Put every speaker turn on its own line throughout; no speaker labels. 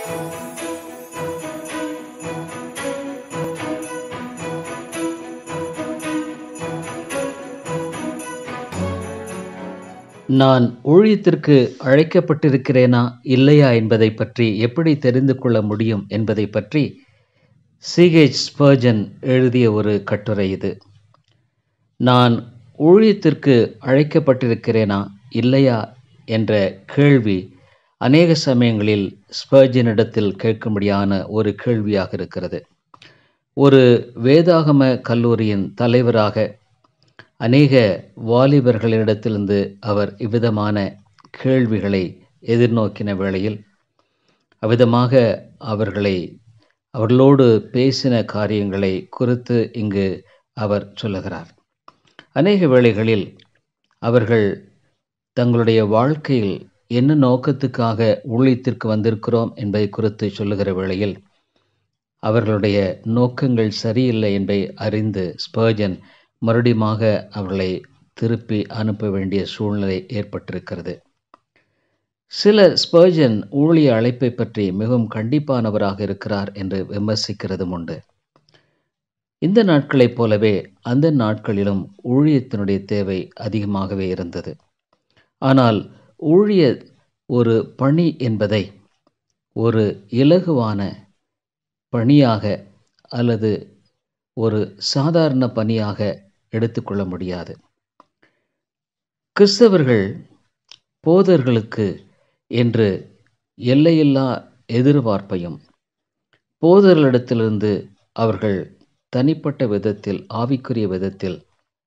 நான் ஊழியத்திற்கு அழைக்கப்பட்டிருக்கிறேனா இல்லையா என்பதை பற்றி எப்படி தெரிந்து கொள்ள முடியும் என்பதை பற்றி சிஹெச் ஸ்பர்ஜன் எழுதிய ஒரு கட்டுரை இது நான் ஊழியத்திற்கு அழைக்கப்பட்டிருக்கிறேனா இல்லையா என்ற கேள்வி அநேக சமயங்களில் ஸ்பர்ஜனிடத்தில் கேட்கும்படியான ஒரு கேள்வியாக இருக்கிறது ஒரு வேதாகம கல்லூரியின் தலைவராக அநேக வாலிபர்களிடத்திலிருந்து அவர் இவ்விதமான கேள்விகளை எதிர்நோக்கின வேளையில் அவ்விதமாக அவர்களை அவர்களோடு பேசின காரியங்களை குறித்து இங்கு அவர் சொல்லுகிறார் அநேக வேளைகளில் அவர்கள் தங்களுடைய வாழ்க்கையில் என்ன நோக்கத்துக்காக ஊழியத்திற்கு வந்திருக்கிறோம் என்பதை குறித்து சொல்லுகிற வேளையில் அவர்களுடைய நோக்கங்கள் சரியில்லை என்பதை அறிந்து ஸ்பர்ஜன் மறுபடியுமாக அவர்களை திருப்பி அனுப்ப வேண்டிய சூழ்நிலை ஏற்பட்டிருக்கிறது சில ஸ்பர்ஜன் ஊழிய அழைப்பை பற்றி மிகவும் கண்டிப்பானவராக இருக்கிறார் என்று விமர்சிக்கிறதும் உண்டு இந்த நாட்களைப் போலவே அந்த நாட்களிலும் ஊழியத்தினுடைய தேவை அதிகமாகவே இருந்தது ஆனால் ஊழிய ஒரு பணி என்பதை ஒரு இலகுவான பணியாக அல்லது ஒரு சாதாரண பணியாக எடுத்துக்கொள்ள முடியாது கிறிஸ்தவர்கள் போதர்களுக்கு என்று எல்லையில்லா எதிர்பார்ப்பையும் போதர்களிடத்திலிருந்து அவர்கள் தனிப்பட்ட விதத்தில் ஆவிக்குரிய விதத்தில்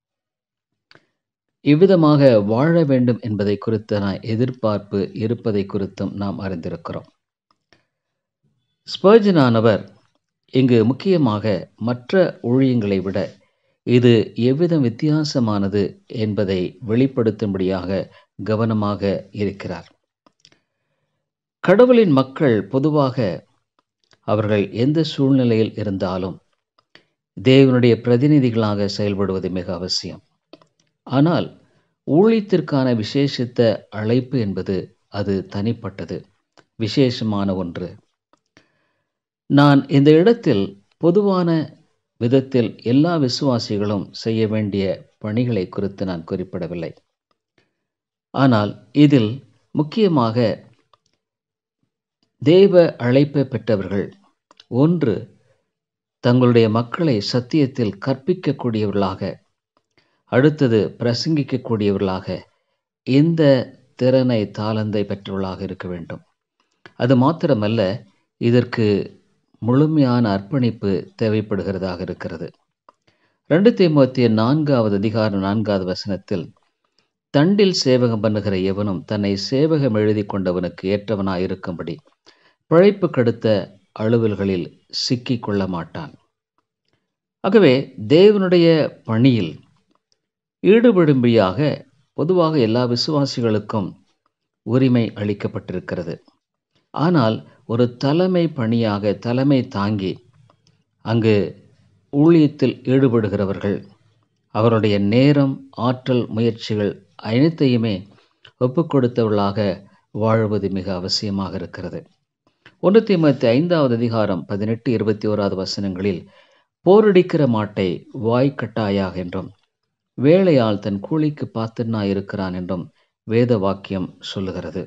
இவ்விதமாக வாழ வேண்டும் என்பதை குறித்தான எதிர்பார்ப்பு இருப்பதை குறித்தும் நாம் அறிந்திருக்கிறோம் ஸ்பர்ஜனானவர் இங்கு முக்கியமாக மற்ற ஊழியங்களை விட இது எவ்விதம் வித்தியாசமானது என்பதை வெளிப்படுத்தும்படியாக கவனமாக இருக்கிறார் கடவுளின் மக்கள் பொதுவாக அவர்கள் எந்த சூழ்நிலையில் இருந்தாலும் தேவனுடைய பிரதிநிதிகளாக செயல்படுவது மிக அவசியம் ஆனால் ஊழியத்திற்கான விசேஷித்த அழைப்பு என்பது அது தனிப்பட்டது விசேஷமான ஒன்று நான் இந்த இடத்தில் பொதுவான விதத்தில் எல்லா விசுவாசிகளும் செய்ய வேண்டிய பணிகளை குறித்து நான் குறிப்பிடவில்லை ஆனால் இதில் முக்கியமாக தேவ அழைப்பை பெற்றவர்கள் ஒன்று தங்களுடைய மக்களை சத்தியத்தில் கற்பிக்கக்கூடியவர்களாக அடுத்தது பிரசங்கிக்கக்கூடியவர்களாக இந்த திறனை தாளந்தை பெற்றவர்களாக இருக்க வேண்டும் அது மாத்திரமல்ல இதற்கு முழுமையான அர்ப்பணிப்பு தேவைப்படுகிறதாக இருக்கிறது ரெண்டு தேமோத்திய நான்காவது அதிகாரம் நான்காவது வசனத்தில் தண்டில் சேவகம் பண்ணுகிற எவனும் தன்னை சேவகம் எழுதி கொண்டவனுக்கு ஏற்றவனாய் இருக்கும்படி பிழைப்பு கடுத்த அலுவல்களில் சிக்கிக் கொள்ள மாட்டான் ஆகவே தேவனுடைய பணியில் ஈடுபடும்படியாக பொதுவாக எல்லா விசுவாசிகளுக்கும் உரிமை அளிக்கப்பட்டிருக்கிறது ஆனால் ஒரு தலைமை பணியாக தலைமை தாங்கி அங்கு ஊழியத்தில் ஈடுபடுகிறவர்கள் அவருடைய நேரம் ஆற்றல் முயற்சிகள் அனைத்தையுமே ஒப்புக்கொடுத்தவர்களாக வாழ்வது மிக அவசியமாக இருக்கிறது ஒன்று தீமத்தி ஐந்தாவது அதிகாரம் பதினெட்டு இருபத்தி ஓராவது வசனங்களில் போரடிக்கிற மாட்டை வாய்க்கட்டாயாக என்றும் வேலையால் தன் கூலிக்கு பாத்திரனாய் இருக்கிறான் என்றும் வேத வாக்கியம் சொல்லுகிறது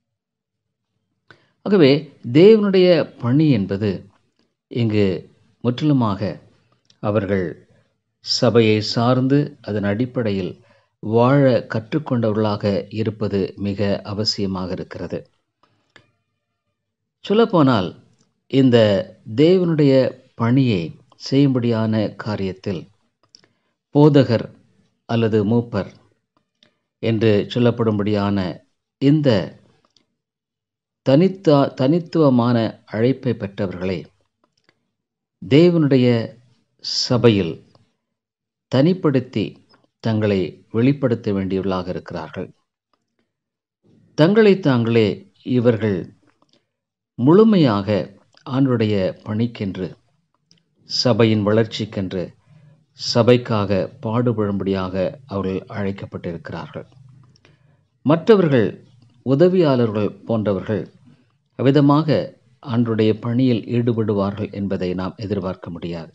ஆகவே தேவனுடைய பணி என்பது இங்கு முற்றிலுமாக அவர்கள் சபையை சார்ந்து அதன் அடிப்படையில் வாழ கற்றுக்கொண்டவர்களாக இருப்பது மிக அவசியமாக இருக்கிறது சொல்லப்போனால் இந்த தேவனுடைய பணியை செய்யும்படியான காரியத்தில் போதகர் அல்லது மூப்பர் என்று சொல்லப்படும்படியான இந்த தனித்தா தனித்துவமான அழைப்பை பெற்றவர்களை தேவனுடைய சபையில் தனிப்படுத்தி தங்களை வெளிப்படுத்த வேண்டியவர்களாக இருக்கிறார்கள் தங்களை தாங்களே இவர்கள் முழுமையாக ஆண்டுடைய பணிக்கென்று சபையின் வளர்ச்சிக்கென்று சபைக்காக பாடுபடும்படியாக அவர்கள் அழைக்கப்பட்டிருக்கிறார்கள் மற்றவர்கள் உதவியாளர்கள் போன்றவர்கள் அவ்விதமாக ஆண்டுடைய பணியில் ஈடுபடுவார்கள் என்பதை நாம் எதிர்பார்க்க முடியாது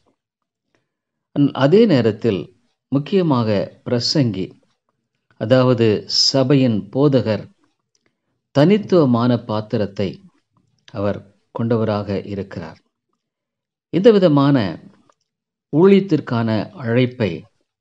அதே நேரத்தில் முக்கியமாக பிரசங்கி அதாவது சபையின் போதகர் தனித்துவமான பாத்திரத்தை அவர் கொண்டவராக இருக்கிறார் இந்த விதமான ஊழியத்திற்கான அழைப்பை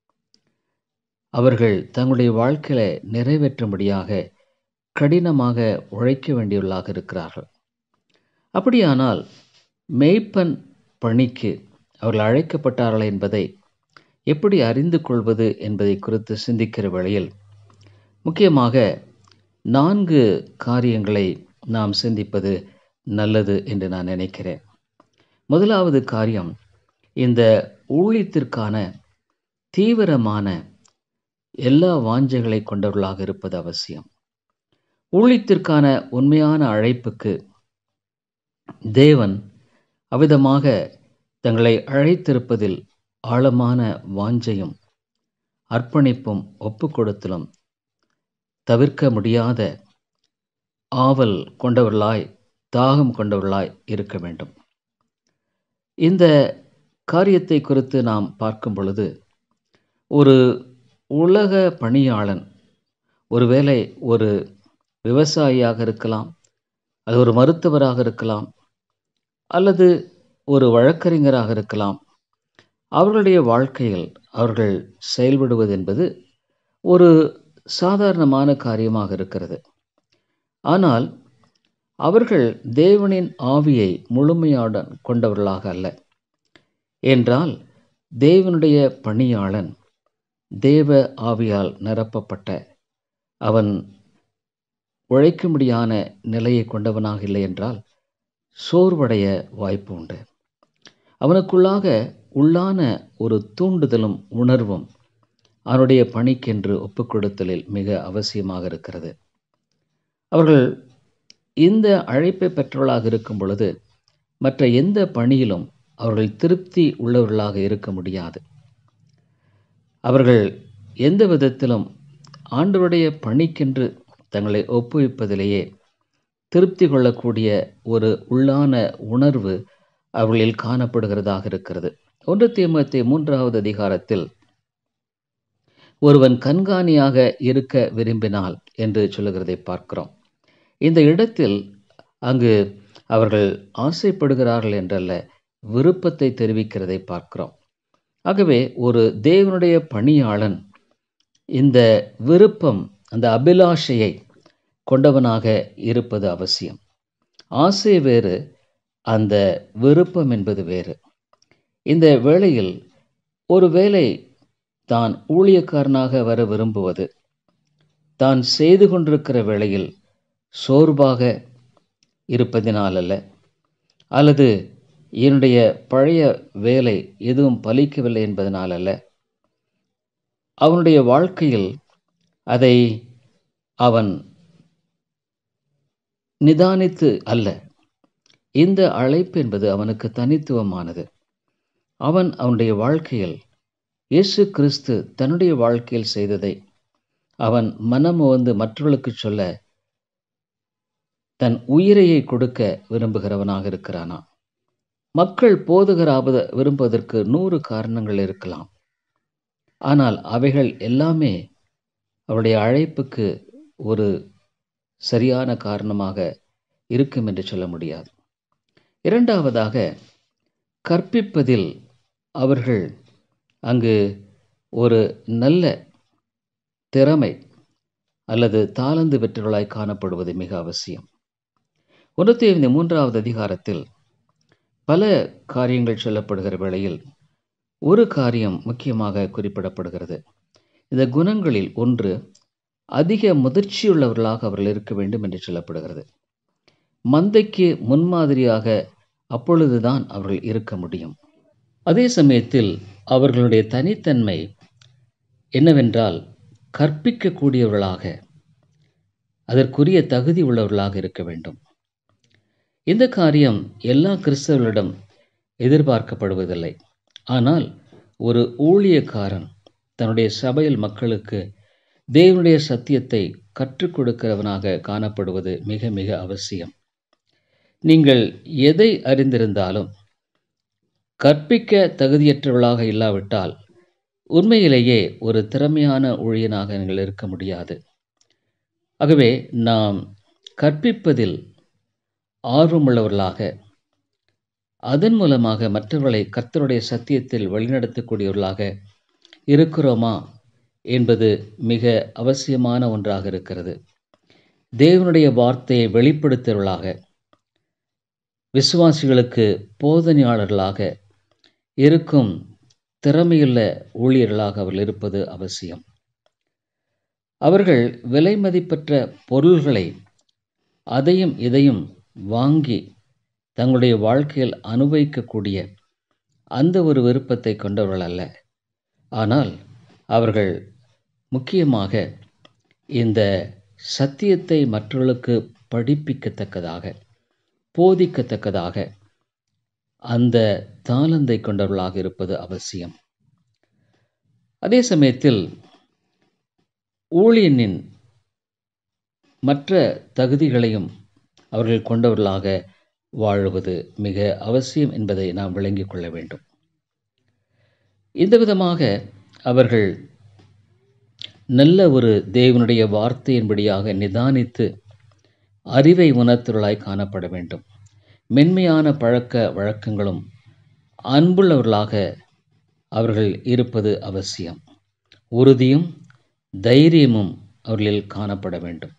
அவர்கள் தங்களுடைய வாழ்க்கையில நிறைவேற்றும்படியாக கடினமாக உழைக்க வேண்டியவர்களாக இருக்கிறார்கள் அப்படியானால் மெய்ப்பன் பணிக்கு அவர்கள் அழைக்கப்பட்டார்கள் என்பதை எப்படி அறிந்து கொள்வது என்பதை குறித்து சிந்திக்கிற வேளையில் முக்கியமாக நான்கு காரியங்களை நாம் சிந்திப்பது நல்லது என்று நான் நினைக்கிறேன் முதலாவது காரியம் இந்த ஊழியத்திற்கான தீவிரமான எல்லா வாஞ்சைகளை கொண்டவர்களாக இருப்பது அவசியம் ஊழியத்திற்கான உண்மையான அழைப்புக்கு தேவன் அவ்விதமாக தங்களை அழைத்திருப்பதில் ஆழமான வாஞ்சையும் அர்ப்பணிப்பும் ஒப்புக்கொடுத்தலும் தவிர்க்க முடியாத ஆவல் கொண்டவர்களாய் தாகம் கொண்டவர்களாய் இருக்க வேண்டும் இந்த காரியத்தை குறித்து நாம் பார்க்கும் பொழுது ஒரு உலக பணியாளன் ஒருவேளை ஒரு விவசாயியாக இருக்கலாம் அது ஒரு மருத்துவராக இருக்கலாம் அல்லது ஒரு வழக்கறிஞராக இருக்கலாம் அவர்களுடைய வாழ்க்கையில் அவர்கள் செயல்படுவது என்பது ஒரு சாதாரணமான காரியமாக இருக்கிறது ஆனால் அவர்கள் தேவனின் ஆவியை முழுமையுடன் கொண்டவர்களாக அல்ல என்றால் தேவனுடைய பணியாளன் தேவ ஆவியால் நிரப்பப்பட்ட அவன் உழைக்கும்படியான நிலையை கொண்டவனாக இல்லை என்றால் சோர்வடைய வாய்ப்பு உண்டு அவனுக்குள்ளாக உள்ளான ஒரு தூண்டுதலும் உணர்வும் அவனுடைய பணிக்கென்று ஒப்புக்கொடுத்தலில் மிக அவசியமாக இருக்கிறது அவர்கள் இந்த அழைப்பை பெற்றவர்களாக இருக்கும் பொழுது மற்ற எந்த பணியிலும் அவர்கள் திருப்தி உள்ளவர்களாக இருக்க முடியாது அவர்கள் எந்த விதத்திலும் ஆண்டவருடைய பணிக்கென்று தங்களை ஒப்புவிப்பதிலேயே திருப்தி கொள்ளக்கூடிய ஒரு உள்ளான உணர்வு அவர்களில் காணப்படுகிறதாக இருக்கிறது ஒன்று தீமத்தை மூன்றாவது அதிகாரத்தில் ஒருவன் கண்காணியாக இருக்க விரும்பினால் என்று சொல்லுகிறதை பார்க்கிறோம் இந்த இடத்தில் அங்கு அவர்கள் ஆசைப்படுகிறார்கள் என்றல்ல விருப்பத்தை தெரிவிக்கிறதை பார்க்கிறோம் ஆகவே ஒரு தேவனுடைய பணியாளன் இந்த விருப்பம் அந்த அபிலாஷையை கொண்டவனாக இருப்பது அவசியம் ஆசை வேறு அந்த விருப்பம் என்பது வேறு இந்த வேளையில் ஒரு வேளை தான் ஊழியக்காரனாக வர விரும்புவது தான் செய்து கொண்டிருக்கிற வேளையில் சோர்வாக இருப்பதினால் அல்ல அல்லது என்னுடைய பழைய வேலை எதுவும் பலிக்கவில்லை என்பதனால் அல்ல அவனுடைய வாழ்க்கையில் அதை அவன் நிதானித்து அல்ல இந்த அழைப்பு என்பது அவனுக்கு தனித்துவமானது அவன் அவனுடைய வாழ்க்கையில் இயேசு கிறிஸ்து தன்னுடைய வாழ்க்கையில் செய்ததை அவன் மனம் வந்து மற்றவர்களுக்கு சொல்ல தன் உயிரையை கொடுக்க விரும்புகிறவனாக இருக்கிறானா மக்கள் போதுகராவத விரும்புவதற்கு நூறு காரணங்கள் இருக்கலாம் ஆனால் அவைகள் எல்லாமே அவருடைய அழைப்புக்கு ஒரு சரியான காரணமாக இருக்கும் என்று சொல்ல முடியாது இரண்டாவதாக கற்பிப்பதில் அவர்கள் அங்கு ஒரு நல்ல திறமை அல்லது தாளந்து பெற்றவர்களாய் காணப்படுவது மிக அவசியம் ஒன்றத்தை இந்த மூன்றாவது அதிகாரத்தில் பல காரியங்கள் சொல்லப்படுகிற வேளையில் ஒரு காரியம் முக்கியமாக குறிப்பிடப்படுகிறது இந்த குணங்களில் ஒன்று அதிக முதிர்ச்சியுள்ளவர்களாக அவர்கள் இருக்க வேண்டும் என்று சொல்லப்படுகிறது மந்தைக்கு முன்மாதிரியாக அப்பொழுதுதான் அவர்கள் இருக்க முடியும் அதே சமயத்தில் அவர்களுடைய தனித்தன்மை என்னவென்றால் கற்பிக்கக்கூடியவர்களாக அதற்குரிய தகுதி உள்ளவர்களாக இருக்க வேண்டும் இந்த காரியம் எல்லா கிறிஸ்தவர்களிடம் எதிர்பார்க்கப்படுவதில்லை ஆனால் ஒரு ஊழியக்காரன் தன்னுடைய சபையில் மக்களுக்கு தேவனுடைய சத்தியத்தை கற்றுக் கொடுக்கிறவனாக காணப்படுவது மிக மிக அவசியம் நீங்கள் எதை அறிந்திருந்தாலும் கற்பிக்க தகுதியற்றவர்களாக இல்லாவிட்டால் உண்மையிலேயே ஒரு திறமையான ஊழியனாக நீங்கள் இருக்க முடியாது ஆகவே நாம் கற்பிப்பதில் ஆர்வமுள்ளவர்களாக அதன் மூலமாக மற்றவர்களை கர்த்தருடைய சத்தியத்தில் வழிநடத்தக்கூடியவர்களாக இருக்கிறோமா என்பது மிக அவசியமான ஒன்றாக இருக்கிறது தேவனுடைய வார்த்தையை வெளிப்படுத்துவர்களாக விசுவாசிகளுக்கு போதனையாளர்களாக இருக்கும் திறமையுள்ள ஊழியர்களாக அவர்கள் இருப்பது அவசியம் அவர்கள் விலை மதிப்பற்ற பொருள்களை அதையும் இதையும் வாங்கி தங்களுடைய வாழ்க்கையில் அனுபவிக்கக்கூடிய அந்த ஒரு விருப்பத்தை கொண்டவர்கள் அல்ல ஆனால் அவர்கள் முக்கியமாக இந்த சத்தியத்தை மற்றவர்களுக்கு படிப்பிக்கத்தக்கதாக போதிக்கத்தக்கதாக அந்த தாளந்தை கொண்டவர்களாக இருப்பது அவசியம் அதே சமயத்தில் ஊழியனின் மற்ற தகுதிகளையும் அவர்கள் கொண்டவர்களாக வாழுவது மிக அவசியம் என்பதை நாம் விளங்கிக் கொள்ள வேண்டும் இந்த விதமாக அவர்கள் நல்ல ஒரு தேவனுடைய வார்த்தையின்படியாக நிதானித்து அறிவை உணர்த்துவர்களாய் காணப்பட வேண்டும் மென்மையான பழக்க வழக்கங்களும் அன்புள்ளவர்களாக அவர்கள் இருப்பது அவசியம் உறுதியும் தைரியமும் அவர்களில் காணப்பட வேண்டும்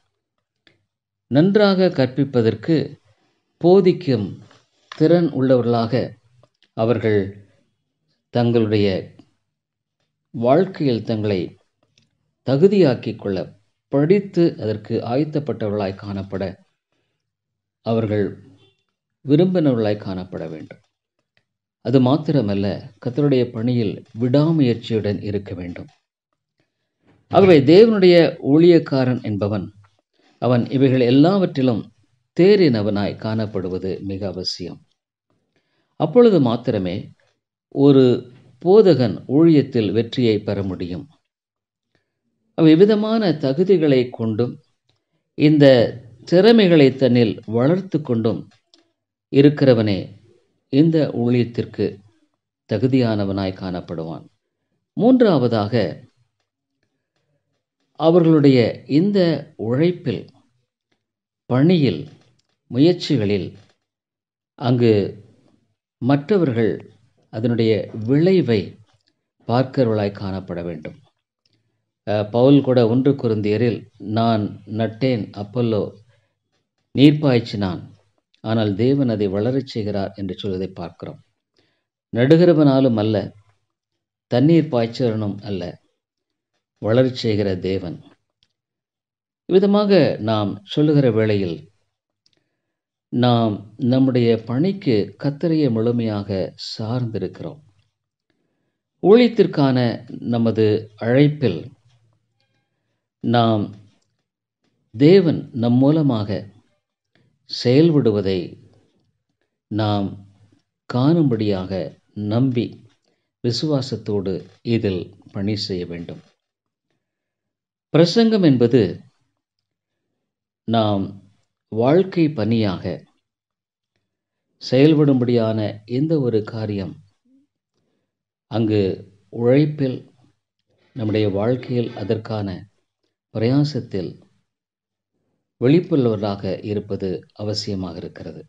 நன்றாக கற்பிப்பதற்கு போதிக்கும் திறன் உள்ளவர்களாக அவர்கள் தங்களுடைய வாழ்க்கையில் தங்களை தகுதியாக்கிக் கொள்ள படித்து அதற்கு ஆயத்தப்பட்டவர்களாய் காணப்பட அவர்கள் விரும்பினவர்களாய் காணப்பட வேண்டும் அது மாத்திரமல்ல கத்தருடைய பணியில் விடாமுயற்சியுடன் இருக்க வேண்டும் ஆகவே தேவனுடைய ஊழியக்காரன் என்பவன் அவன் இவைகள் எல்லாவற்றிலும் தேறினவனாய் காணப்படுவது மிக அவசியம் அப்பொழுது மாத்திரமே ஒரு போதகன் ஊழியத்தில் வெற்றியை பெற முடியும் விவிதமான தகுதிகளை கொண்டும் இந்த திறமைகளை தன்னில் வளர்த்து கொண்டும் இருக்கிறவனே இந்த ஊழியத்திற்கு தகுதியானவனாய் காணப்படுவான் மூன்றாவதாக அவர்களுடைய இந்த உழைப்பில் பணியில் முயற்சிகளில் அங்கு மற்றவர்கள் அதனுடைய விளைவை பார்க்கிறவர்களாய் காணப்பட வேண்டும் பவுல் கூட ஒன்று குருந்தியரில் நான் நட்டேன் அப்பல்லோ நீர்ப்பாய்ச்சினான் ஆனால் தேவன் அதை வளரச் செய்கிறார் என்று சொல்வதை பார்க்கிறோம் நடுகிறவனாலும் அல்ல தண்ணீர் பாய்ச்சலனும் அல்ல வளரச் செய்கிற தேவன் விதமாக நாம் சொல்லுகிற வேளையில் நாம் நம்முடைய பணிக்கு கத்தரைய முழுமையாக சார்ந்திருக்கிறோம் ஊழியத்திற்கான நமது அழைப்பில் நாம் தேவன் நம் மூலமாக செயல்படுவதை நாம் காணும்படியாக நம்பி விசுவாசத்தோடு இதில் பணி செய்ய வேண்டும் பிரசங்கம் என்பது நாம் வாழ்க்கை பணியாக செயல்படும்படியான எந்த ஒரு காரியம் அங்கு உழைப்பில் நம்முடைய வாழ்க்கையில் அதற்கான பிரயாசத்தில் வெளிப்புள்ளவர்களாக இருப்பது அவசியமாக இருக்கிறது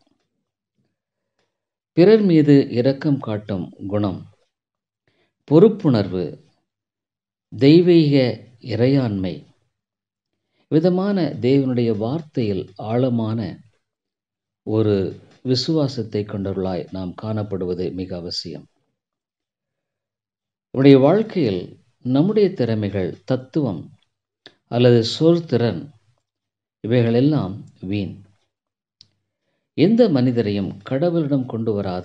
பிறர் மீது இரக்கம் காட்டும் குணம் பொறுப்புணர்வு தெய்வீக இறையாண்மை விதமான தேவனுடைய வார்த்தையில் ஆழமான ஒரு விசுவாசத்தை கொண்டவர்களாய் நாம் காணப்படுவது மிக அவசியம் உடைய வாழ்க்கையில் நம்முடைய திறமைகள் தத்துவம் அல்லது சொற்திறன் இவைகளெல்லாம் வீண் எந்த மனிதரையும் கடவுளிடம் கொண்டு வராத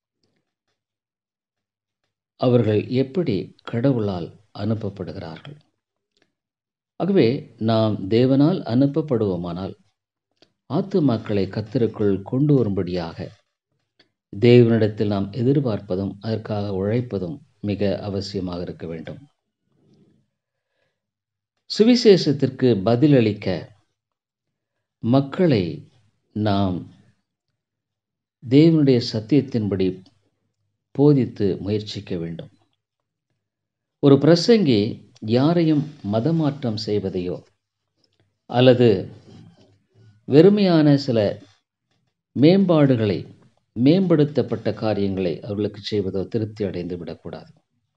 அவர்கள் எப்படி கடவுளால் அனுப்பப்படுகிறார்கள் ஆகவே நாம் தேவனால் அனுப்பப்படுவோமானால் ஆத்துமாக்களை கத்திற்குள் கொண்டு வரும்படியாக தேவனிடத்தில் நாம் எதிர்பார்ப்பதும் அதற்காக உழைப்பதும் மிக அவசியமாக இருக்க வேண்டும் சுவிசேஷத்திற்கு பதிலளிக்க மக்களை நாம் தேவனுடைய சத்தியத்தின்படி போதித்து முயற்சிக்க வேண்டும் ஒரு பிரசங்கி யாரையும் மதமாற்றம் செய்வதையோ அல்லது வெறுமையான சில மேம்பாடுகளை மேம்படுத்தப்பட்ட காரியங்களை அவர்களுக்கு செய்வதோ திருப்தி அடைந்து விடக்கூடாது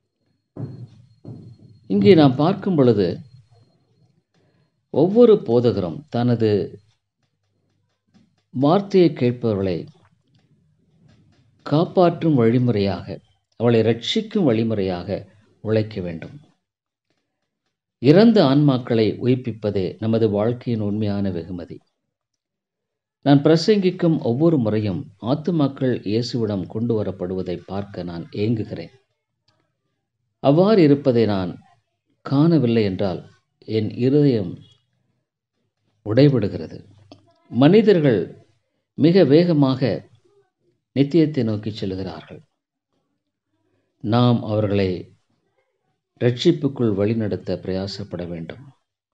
இங்கே நாம் பார்க்கும் பொழுது ஒவ்வொரு போதகரும் தனது வார்த்தையை கேட்பவர்களை காப்பாற்றும் வழிமுறையாக அவளை ரட்சிக்கும் வழிமுறையாக உழைக்க வேண்டும் இறந்த ஆன்மாக்களை உயிர்ப்பிப்பதே நமது வாழ்க்கையின் உண்மையான வெகுமதி நான் பிரசங்கிக்கும் ஒவ்வொரு முறையும் ஆத்துமாக்கள் இயேசுவிடம் கொண்டு வரப்படுவதை பார்க்க நான் ஏங்குகிறேன் அவ்வாறு இருப்பதை நான் காணவில்லை என்றால் என் இருதயம் உடைபடுகிறது மனிதர்கள் மிக வேகமாக நித்தியத்தை நோக்கி செல்கிறார்கள் நாம் அவர்களை ரட்சிப்புக்குள் வழிநடத்த பிரயாசப்பட வேண்டும்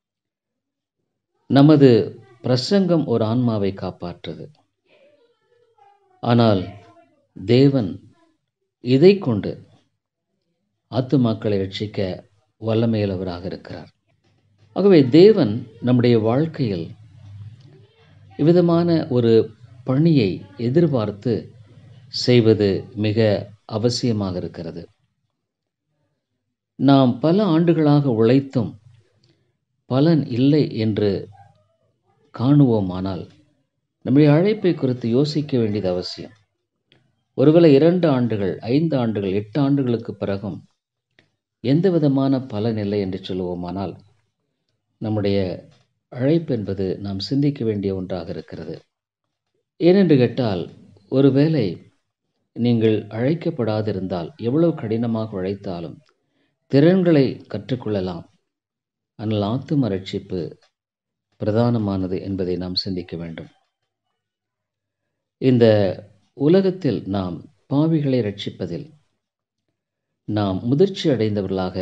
நமது பிரசங்கம் ஒரு ஆன்மாவை காப்பாற்றுது ஆனால் தேவன் இதை கொண்டு ஆத்துமாக்களை ரட்சிக்க வல்லமையுள்ளவராக இருக்கிறார் ஆகவே தேவன் நம்முடைய வாழ்க்கையில் இவ்விதமான ஒரு பணியை எதிர்பார்த்து செய்வது மிக அவசியமாக இருக்கிறது நாம் பல ஆண்டுகளாக உழைத்தும் பலன் இல்லை என்று காணுவோமானால் நம்முடைய அழைப்பை குறித்து யோசிக்க வேண்டியது அவசியம் ஒருவேளை இரண்டு ஆண்டுகள் ஐந்து ஆண்டுகள் எட்டு ஆண்டுகளுக்கு பிறகும் எந்த விதமான பலன் இல்லை என்று சொல்லுவோமானால் நம்முடைய அழைப்பு என்பது நாம் சிந்திக்க வேண்டிய ஒன்றாக இருக்கிறது ஏனென்று கேட்டால் ஒருவேளை நீங்கள் அழைக்கப்படாதிருந்தால் எவ்வளவு கடினமாக உழைத்தாலும் திறன்களை கற்றுக்கொள்ளலாம் ஆனால் ஆத்தும ரட்சிப்பு பிரதானமானது என்பதை நாம் சிந்திக்க வேண்டும் இந்த உலகத்தில் நாம் பாவிகளை ரட்சிப்பதில் நாம் முதிர்ச்சி அடைந்தவர்களாக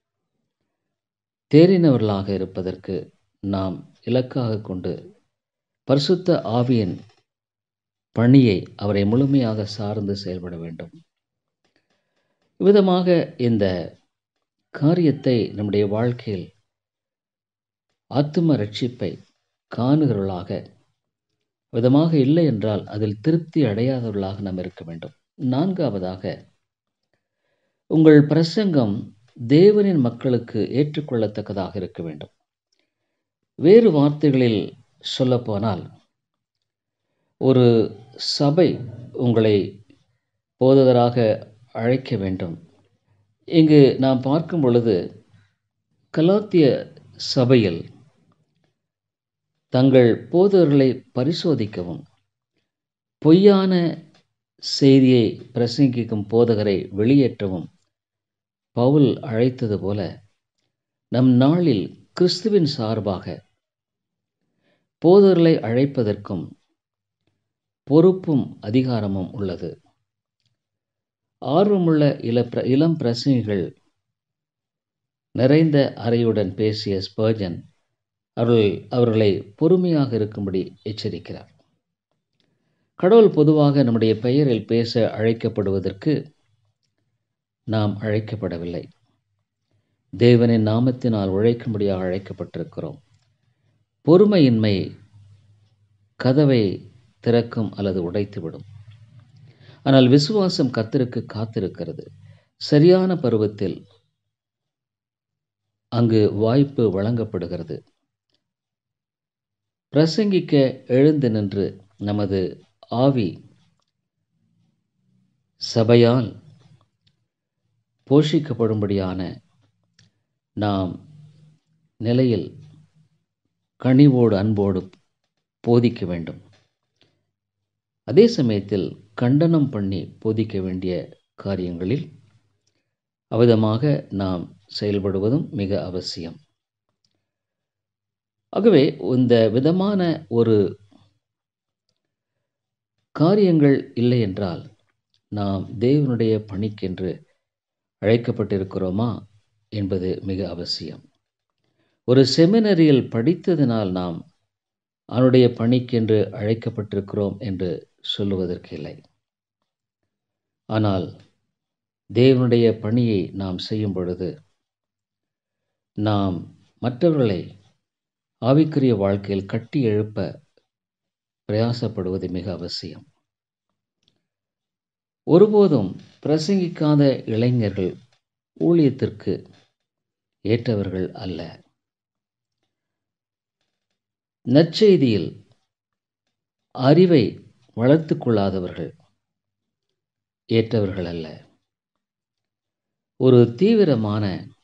தேறினவர்களாக இருப்பதற்கு நாம் இலக்காக கொண்டு பரிசுத்த ஆவியின் பணியை அவரை முழுமையாக சார்ந்து செயல்பட வேண்டும் இவ்விதமாக இந்த காரியத்தை நம்முடைய வாழ்க்கையில் ஆத்தும ரட்சிப்பை காணுகிறவர்களாக விதமாக இல்லை என்றால் அதில் திருப்தி அடையாதவர்களாக நாம் இருக்க வேண்டும் நான்காவதாக உங்கள் பிரசங்கம் தேவனின் மக்களுக்கு ஏற்றுக்கொள்ளத்தக்கதாக இருக்க வேண்டும் வேறு வார்த்தைகளில் சொல்லப்போனால் ஒரு சபை உங்களை போதகராக அழைக்க வேண்டும் இங்கு நாம் பார்க்கும் பொழுது கலாத்திய சபையில் தங்கள் போதகர்களை பரிசோதிக்கவும் பொய்யான செய்தியை பிரசங்கிக்கும் போதகரை வெளியேற்றவும் பவுல் அழைத்தது போல நம் நாளில் கிறிஸ்துவின் சார்பாக போதர்களை அழைப்பதற்கும் பொறுப்பும் அதிகாரமும் உள்ளது ஆர்வமுள்ள இள பிர இளம் பிரசங்கிகள் நிறைந்த அறையுடன் பேசிய ஸ்பர்ஜன் அவர்கள் அவர்களை பொறுமையாக இருக்கும்படி எச்சரிக்கிறார் கடவுள் பொதுவாக நம்முடைய பெயரில் பேச அழைக்கப்படுவதற்கு நாம் அழைக்கப்படவில்லை தேவனின் நாமத்தினால் உழைக்கும்படியாக அழைக்கப்பட்டிருக்கிறோம் பொறுமையின்மை கதவை திறக்கும் அல்லது உடைத்துவிடும் ஆனால் விசுவாசம் கத்திற்கு காத்திருக்கிறது சரியான பருவத்தில் அங்கு வாய்ப்பு வழங்கப்படுகிறது பிரசங்கிக்க எழுந்து நின்று நமது ஆவி சபையால் போஷிக்கப்படும்படியான நாம் நிலையில் கனிவோடு அன்போடு போதிக்க வேண்டும் அதே சமயத்தில் கண்டனம் பண்ணி போதிக்க வேண்டிய காரியங்களில் அவ்விதமாக நாம் செயல்படுவதும் மிக அவசியம் ஆகவே இந்த விதமான ஒரு காரியங்கள் இல்லை என்றால் நாம் தேவனுடைய பணிக்கென்று அழைக்கப்பட்டிருக்கிறோமா என்பது மிக அவசியம் ஒரு செமினரியில் படித்ததினால் நாம் அவனுடைய பணிக்கென்று அழைக்கப்பட்டிருக்கிறோம் என்று சொல்லுவதற்கு இல்லை ஆனால் தேவனுடைய பணியை நாம் செய்யும் பொழுது நாம் மற்றவர்களை ஆவிக்குரிய வாழ்க்கையில் கட்டி எழுப்ப பிரயாசப்படுவது மிக அவசியம் ஒருபோதும் பிரசங்கிக்காத இளைஞர்கள் ஊழியத்திற்கு ஏற்றவர்கள் அல்ல நற்செய்தியில் அறிவை வளர்த்து கொள்ளாதவர்கள் ஏற்றவர்கள் அல்ல ஒரு தீவிரமான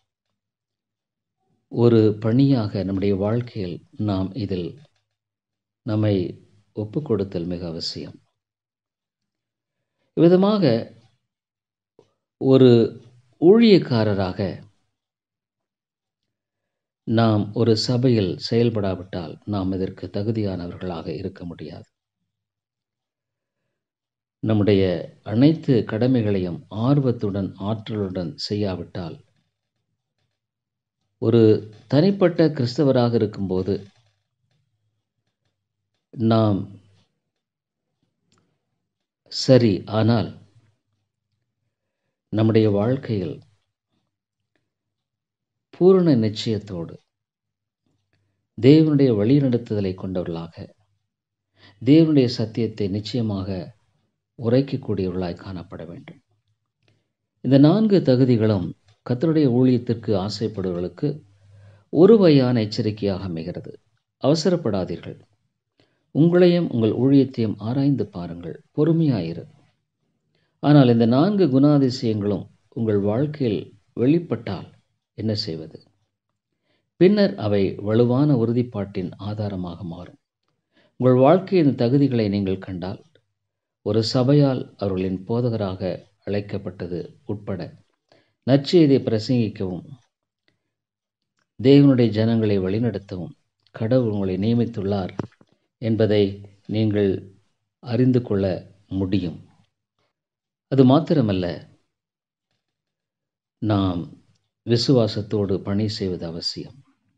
ஒரு பணியாக நம்முடைய வாழ்க்கையில் நாம் இதில் நம்மை ஒப்பு கொடுத்தல் மிக அவசியம் விதமாக ஒரு ஊழியக்காரராக நாம் ஒரு சபையில் செயல்படாவிட்டால் நாம் இதற்கு தகுதியானவர்களாக இருக்க முடியாது நம்முடைய அனைத்து கடமைகளையும் ஆர்வத்துடன் ஆற்றலுடன் செய்யாவிட்டால் ஒரு தனிப்பட்ட கிறிஸ்தவராக இருக்கும்போது நாம் சரி ஆனால் நம்முடைய வாழ்க்கையில் பூரண நிச்சயத்தோடு தேவனுடைய வழிநடத்துதலை கொண்டவர்களாக தேவனுடைய சத்தியத்தை நிச்சயமாக உரைக்கக்கூடியவர்களாய் காணப்பட வேண்டும் இந்த நான்கு தகுதிகளும் கத்தருடைய ஊழியத்திற்கு ஆசைப்படுவர்களுக்கு ஒரு வகையான எச்சரிக்கையாக அமைகிறது அவசரப்படாதீர்கள் உங்களையும் உங்கள் ஊழியத்தையும் ஆராய்ந்து பாருங்கள் பொறுமையாயிரு ஆனால் இந்த நான்கு குணாதிசயங்களும் உங்கள் வாழ்க்கையில் வெளிப்பட்டால் என்ன செய்வது பின்னர் அவை வலுவான உறுதிப்பாட்டின் ஆதாரமாக மாறும் உங்கள் வாழ்க்கையின் தகுதிகளை நீங்கள் கண்டால் ஒரு சபையால் அவர்களின் போதகராக அழைக்கப்பட்டது உட்பட நற்செய்தியை பிரசங்கிக்கவும் தேவனுடைய ஜனங்களை வழிநடத்தவும் கடவுள் உங்களை நியமித்துள்ளார் என்பதை நீங்கள் அறிந்து கொள்ள முடியும் அது மாத்திரமல்ல நாம் விசுவாசத்தோடு பணி செய்வது அவசியம்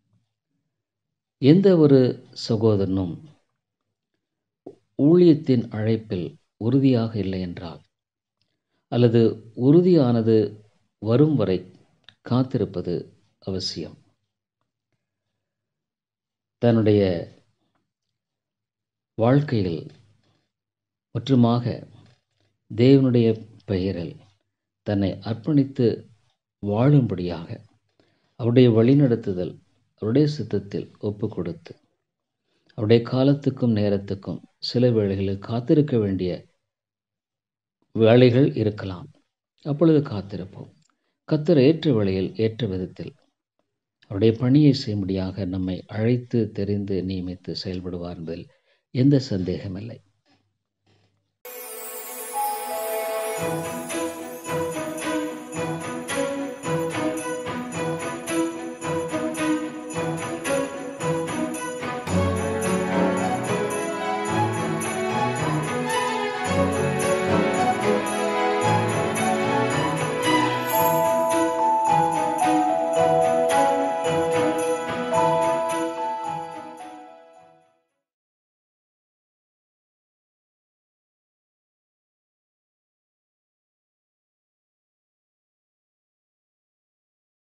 எந்த ஒரு சகோதரனும் ஊழியத்தின் அழைப்பில் உறுதியாக இல்லை என்றால் அல்லது உறுதியானது வரும் வரை காத்திருப்பது அவசியம் தன்னுடைய வாழ்க்கையில் முற்றுமாக தேவனுடைய பெயரில் தன்னை அர்ப்பணித்து வாழும்படியாக அவருடைய வழிநடத்துதல் அவருடைய சித்தத்தில் ஒப்பு கொடுத்து அவருடைய காலத்துக்கும் நேரத்துக்கும் சில வேளைகளில் காத்திருக்க வேண்டிய வேலைகள் இருக்கலாம் அப்பொழுது காத்திருப்போம் கத்தர் ஏற்ற வேளையில் ஏற்ற விதத்தில் அவருடைய பணியை செய்யும்படியாக நம்மை அழைத்து தெரிந்து நியமித்து செயல்படுவார் என்பதில் எந்த சந்தேகமில்லை
thank you